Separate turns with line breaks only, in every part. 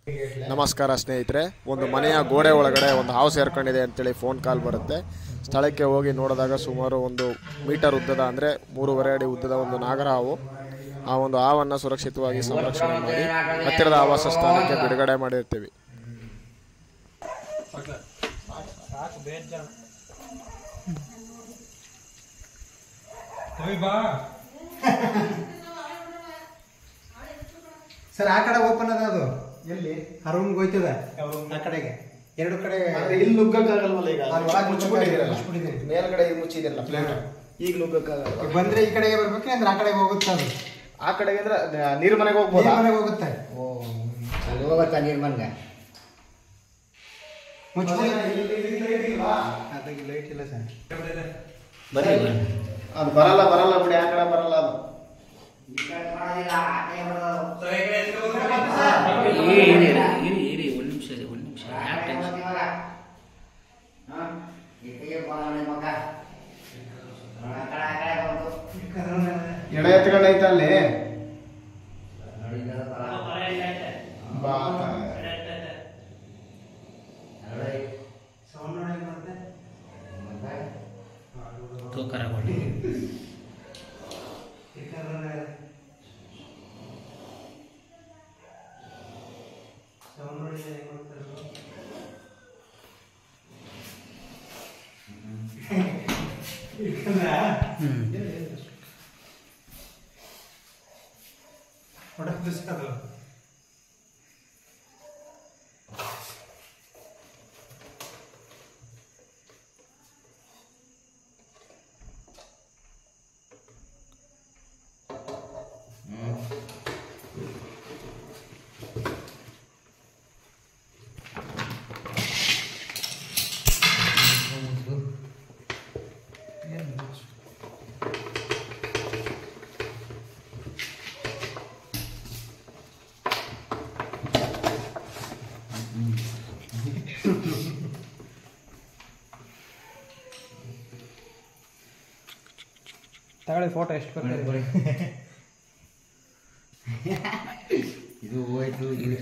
ನಮಸ್ಕಾರ ಸ್ನೇಹಿತರೆ ಒಂದು ಮನೆಯ ಗೋಡೆ ಒಳಗಡೆ ಒಂದು ಹಾವು ಸೇರ್ಕೊಂಡಿದೆ ಅಂತೇಳಿ ಫೋನ್ ಕಾಲ್ ಬರುತ್ತೆ ಸ್ಥಳಕ್ಕೆ ಹೋಗಿ ನೋಡಿದಾಗ ಸುಮಾರು ಒಂದು ಮೀಟರ್ ಉದ್ದದ ಅಂದರೆ ಮೂರುವರೆ ಅಡಿ ಉದ್ದದ ಒಂದು ನಾಗರ ಹಾವು ಆ ಒಂದು ಹಾವನ್ನು ಸುರಕ್ಷಿತವಾಗಿ ಸಂರಕ್ಷಣೆ ಮಾಡಿ ಹತ್ತಿರದ ಆವಾಸ ಸ್ಥಾನಕ್ಕೆ ಬಿಡುಗಡೆ ಮಾಡಿರ್ತೀವಿ
ಸರ್ ಆ ಕಡೆ ಓಪನ್ ಅದ ಅದು ಎಲ್ಲಿ ಆ ರೂಮ್ಗೆ ಹೋಯ್ತದ ಆ ಕಡೆಗೆ ಎರಡು ಕಡೆ
ಇಲ್ಲಿ ನುಗ್ಗಕ್ಕಾಗಲ್ವಲ್ಲ ಈಗ
ಅಲ್ಲಿ ಒಳಗೆ
ಮುಚ್ಚಿಬಿಟ್ಟಿದ್ದೀರಲ್ಲ
ಮುಚ್ಚಿಬಿಟ್ಟಿದ್ದೀರಿ.
ಮೇಲ್ಗಡೆ ಈಗ ಮುಚ್ಚಿದಿರಲ್ಲ ಪ್ಲೇಟ್ ಈಗ ನುಗ್ಗಕ್ಕಾಗಲ್ಲ
ಈಗ ಬಂದ್ರೆ ಈ ಕಡೆಗೆ ಬರ್ಬೇಕು ಅಂದ್ರೆ ಆ ಕಡೆಗೆ ಹೋಗುತ್ತೆ ಅದು
ಆ ಕಡೆಗೆ ಅಂದ್ರೆ ನೀರು ಮನೆಗೆ
ನೀರ್
ಹೋಗ್ಬೋದಾ
ಮನೆಗೆ ಹೋಗುತ್ತೆ
ಅಲ್ಲಿ ಹೋಗತ್ತ ನೀರ್ ಮನ್ಗ
ಅದಕ್ಕೆ ಲೈಟ್ ಇಲ್ಲ ಸರ್
ಬನ್ನಿ ಅದು ಬರಲ್ಲ ಬರಲ್ಲ ಬಿಡಿ ಆ ಕಡೆ ಬರಲ್ಲ ಅದು
ಇರಿ ಇರಿ ಇರಿ ಒಂದು ನಿಮಿಷ ಇದೆ ಒಂದು ನಿಮಿಷ ಯಾಕೆ ಟೆನ್ಷನ್
ಎಡ ಎತ್ಕೊಂಡೈತೆ ಅಲ್ಲಿ ಬಾ
ತೂಕರಗೊಂಡು
ಅದು ತಗೊಳ್ಳಿ ಫೋಟೋ ಎಷ್ಟು ಬರ್ತದೆ
ಇದು ಹೋಯ್ತು ಇದು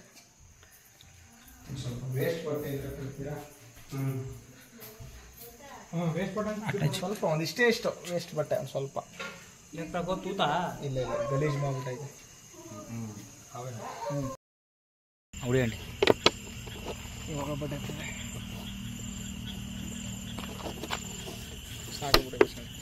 ಸ್ವಲ್ಪ ವೇಸ್ಟ್ ಬಟ್ಟೆ ಇದ್ರೆ ಕೊಡ್ತೀರಾ ಹ್ಞೂ ವೇಸ್ಟ್ ಬಟ್ಟೆ ಅಂತ ಸ್ವಲ್ಪ ಒಂದಿಷ್ಟೇ ಇಷ್ಟು ವೇಸ್ಟ್ ಬಟ್ಟೆ ಒಂದು ಸ್ವಲ್ಪ
ತೂತಾ
ಇಲ್ಲ ಇಲ್ಲ ಗಲೀಜು ಮಾಡ್ಬಿಟ್ಟೈತೆ
ಉಳಿಯಂడి
ಇವಾಗ ಬಟ್ಟೆ ಸಾಕು ಬಿಡಿ ಸರ್